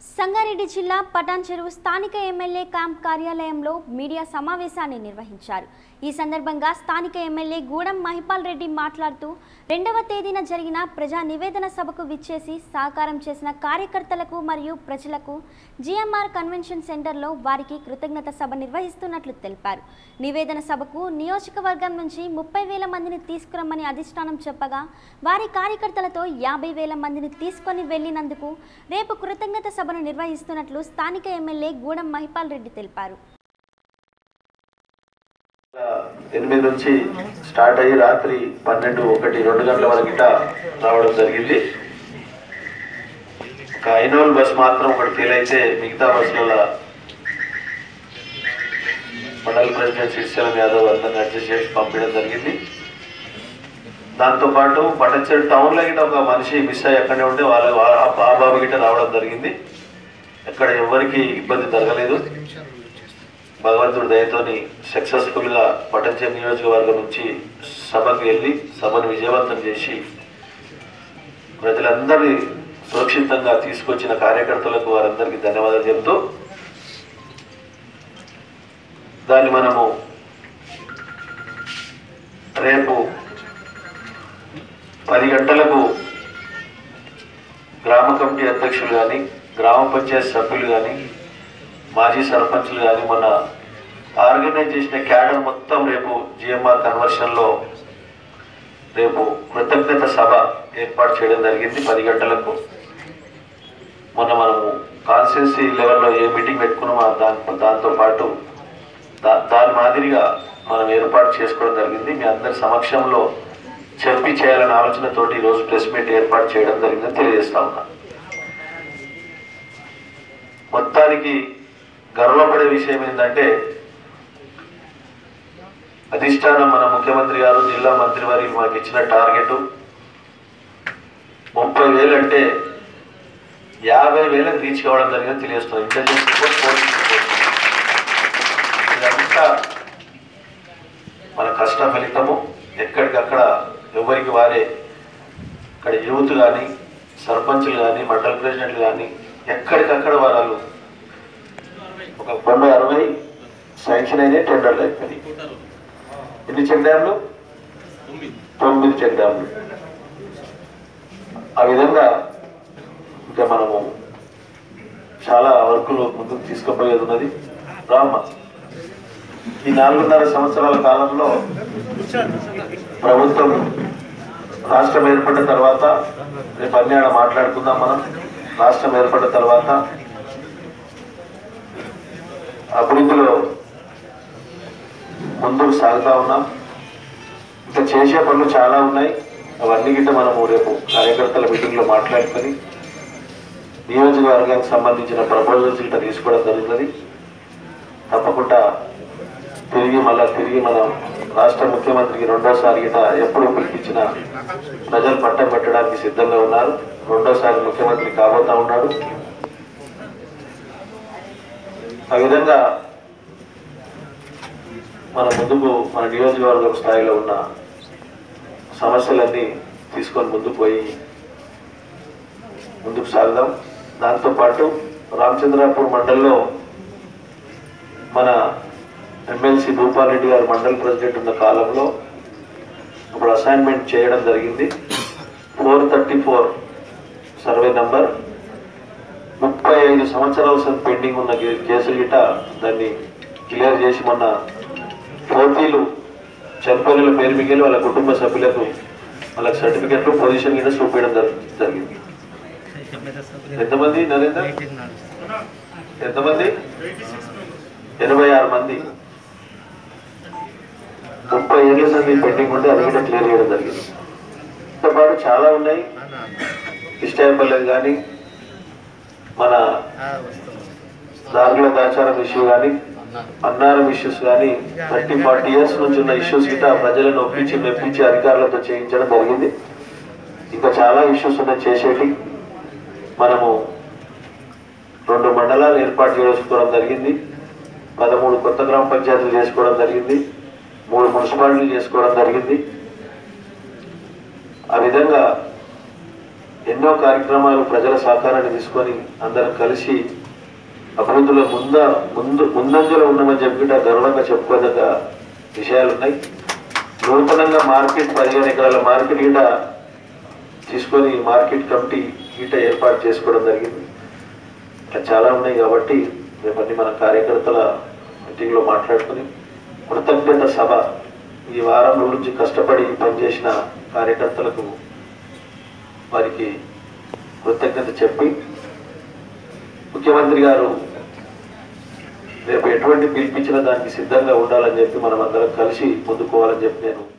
సంగారెడ్డి జిల్లా పటాన్ చెరువు స్థానిక ఎమ్మెల్యే క్యాంప్ కార్యాలయంలో మీడియా సమావేశాన్ని నిర్వహించారు ఈ సందర్భంగా స్థానిక ఎమ్మెల్యే గూడెం మహిపాల్ రెడ్డి మాట్లాడుతూ రెండవ తేదీన జరిగిన ప్రజా నివేదన సభకు విచ్చేసి సహకారం చేసిన కార్యకర్తలకు మరియు ప్రజలకు జిఎంఆర్ కన్వెన్షన్ సెంటర్లో వారికి కృతజ్ఞత సభ నిర్వహిస్తున్నట్లు తెలిపారు నివేదన సభకు నియోజకవర్గం నుంచి ముప్పై వేల మందిని తీసుకురమ్మని అధిష్టానం చెప్పగా వారి కార్యకర్తలతో యాభై వేల మందిని తీసుకొని వెళ్లినందుకు రేపు కృతజ్ఞత సభను నిర్వహిస్తున్నట్లు స్థానిక ఎమ్మెల్యే గూడెం మహిపాల్ రెడ్డి తెలిపారు ఎనిమిది నుంచి స్టార్ట్ అయ్యి రాత్రి పన్నెండు ఒకటి రెండు గంటల వరకు ఇట రావడం జరిగింది ఒక ఐనోల్ బస్ మాత్రం ఒకటి ఫెయిల్ అయితే మిగతా బస్సుల మండల ప్రెసిడెంట్ శ్రీశైలం యాదవ్ అందరిని అడ్జస్ట్ చేసి పంపించడం జరిగింది దాంతోపాటు పటంచెరు టౌన్లో గిట్ట ఒక మనిషి మిస్ అయ్యి అక్కడే ఉంటే వాళ్ళ ఆ ఆ బాబు గిట్ట రావడం జరిగింది ఎక్కడ ఎవరికి ఇబ్బంది జరగలేదు భగవంతుడి దయతోని సక్సెస్ఫుల్ గా పటంచెం నియోజకవర్గం నుంచి సభకు వెళ్ళి సభను విజయవంతం చేసి ప్రజలందరినీ సురక్షితంగా తీసుకొచ్చిన కార్యకర్తలకు వారందరికీ ధన్యవాదాలు చెబుతూ దాన్ని మనము రేపు పది గంటలకు గ్రామ కమిటీ అధ్యక్షులు కానీ గ్రామ పంచాయతీ సభ్యులు కానీ మాజీ సర్పంచులు కానీ మొన్న ఆర్గనైజ్ చేసిన క్యాడర్ మొత్తం రేపు జిఎంఆర్ కన్వర్షన్లో రేపు కృతజ్ఞత సభ ఏర్పాటు చేయడం జరిగింది పది గంటలకు మొన్న మనము కాన్స్టిట్యున్సీ లెవెల్లో ఏ మీటింగ్ పెట్టుకున్నామో దాని దాంతో పాటు దా దాని మాదిరిగా మనం ఏర్పాటు చేసుకోవడం జరిగింది మీ అందరి సమక్షంలో చెప్పి చేయాలనే ఆలోచనతోటి ఈరోజు ప్రెస్ మీట్ ఏర్పాటు చేయడం జరిగిందని తెలియజేస్తా ఉన్నా మొత్తానికి గర్వపడే విషయం ఏంటంటే అధిష్టానం మన ముఖ్యమంత్రి గారు జిల్లా మంత్రి వారికి మాకు ఇచ్చిన టార్గెట్ ముప్పై వేలు అంటే యాభై వేలకు రీచ్ కావడం జరిగిందని తెలియజేస్తున్నాం ఇంటెలిజెన్స్ రిపోర్ట్ పోలీస్ రిపోర్ట్ ఇదంతా మన కష్ట ఫలితము ఎక్కడికక్కడ ఎవరికి వారే ఇక్కడ యూత్ కానీ సర్పంచులు కానీ మండల ప్రెసిడెంట్లు కానీ ఎక్కడికక్కడ వాళ్ళు ఒక తొంభై అరవై శాంక్షన్ అయినాయి టెండర్లు అయిపోయినాయి ఎన్ని చెక్ డ్యామ్లు తొమ్మిది చెక్ డ్యామ్లు ఆ విధంగా ఇంకా మనము చాలా వర్కులు ముందుకు తీసుకుపోయేది ఉన్నది రామ్మ ఈ నాలుగున్నర సంవత్సరాల కాలంలో ప్రభుత్వం రాష్ట్రం ఏర్పడిన తర్వాత రేపు అన్ని ఆడ మాట్లాడుకుందాం మనం రాష్ట్రం ఏర్పడిన తర్వాత అభివృద్ధిలో ముందుకు సాగుతా ఉన్నాం ఇంకా చేసే పనులు చాలా ఉన్నాయి అవన్నీ గిట్ట మనము రేపు కార్యకర్తల మీటింగ్లో మాట్లాడుకొని నియోజకవర్గానికి సంబంధించిన ప్రపోజల్స్ గిట్ట తీసుకోవడం జరుగుతుంది తప్పకుండా తిరిగి మళ్ళా తిరిగి మనం రాష్ట్ర ముఖ్యమంత్రికి రెండోసారి గిట ఎప్పుడు పిలిపించిన ప్రజలు పట్టం పెట్టడానికి సిద్ధంగా ఉన్నారు రెండోసారి ముఖ్యమంత్రి కాబోతా ఉన్నాడు ఆ విధంగా మన ముందుకు మన నియోజకవర్గం స్థాయిలో ఉన్న సమస్యలన్నీ తీసుకొని ముందుకు పోయి ముందుకు సాగుదాం దాంతోపాటు రామచంద్రాపూర్ మండలంలో మన ఎమ్మెల్సీ భూపాల్ రెడ్డి గారు మండల్ ప్రెసిడెంట్ ఉన్న కాలంలో ఇప్పుడు అసైన్మెంట్ చేయడం జరిగింది four thirty four survey number ముప్పై ఐదు సంవత్సరాల సార్ పెండింగ్ ఉన్న కే- కేసులు గిట దాన్ని క్లియర్ చేసి మొన్న పోటీలు చనిపోయిన పేరు మిగిలి వాళ్ళ కుటుంబ సభ్యులకు వాళ్ళకి సర్టిఫికెట్లు పొజిషన్ కింద చూపించడం జరి- జరిగింది ఎంతమంది నరేంద్ర ఎంతమంది ఎనభై ఆరు మంది ముప్పై ఏళ్ళ సంది పెండింగ్ ఉంటే అది కూడా క్లియర్ చేయడం జరిగింది దీంతో పాటు చాలా ఉన్నాయి ఇష్టాయపల్లెలు కానీ మన దారిలో దాచారం ఇష్యూ కానీ అన్నారం ఇష్యూస్ కానీ థర్టీ ఫార్టీ ఇయర్స్ నుంచి ఉన్న ఇష్యూస్ గిట్ట ప్రజలను ఒప్పించి మెప్పించి అధికారులతో చేయించడం జరిగింది ఇంకా చాలా ఇష్యూస్ ఉన్నాయి చేసేటి మనము రెండు మండలాలు ఏర్పాటు చేసుకోవడం జరిగింది పదమూడు కొత్త గ్రామ పంచాయతీలు చేసుకోవడం జరిగింది మూడు మున్సిపాలిటీలు చేసుకోవడం జరిగింది ఆ విధంగా ఎన్నో కార్యక్రమాలు ప్రజల సహకారాన్ని తీసుకొని అందరం కలిసి అభివృద్ధిలో ముంద ముందు ముందంజలో ఉన్నామని చెప్పి కూడా గర్వంగా చెప్పుకోదగ్గ విషయాలు ఉన్నాయి నూతనంగా మార్కెట్ పదిహేను ఎకరాల మార్కెట్ గిట తీసుకొని మార్కెట్ కమిటీ గీట ఏర్పాటు చేసుకోవడం జరిగింది ఇట్లా చాలా ఉన్నాయి కాబట్టి రేపటి మన కార్యకర్తల మీటింగ్లో మాట్లాడుకుని కృతజ్ఞత సభ ఈ వారం గురించి కష్టపడి పనిచేసిన కార్యకర్తలకు వారికి కృతజ్ఞత చెప్పి ముఖ్యమంత్రి గారు రేపు ఎటువంటి పిలిపించినా దానికి సిద్ధంగా ఉండాలని చెప్పి మనం అందరం కలిసి ముందుకోవాలని చెప్పి నేను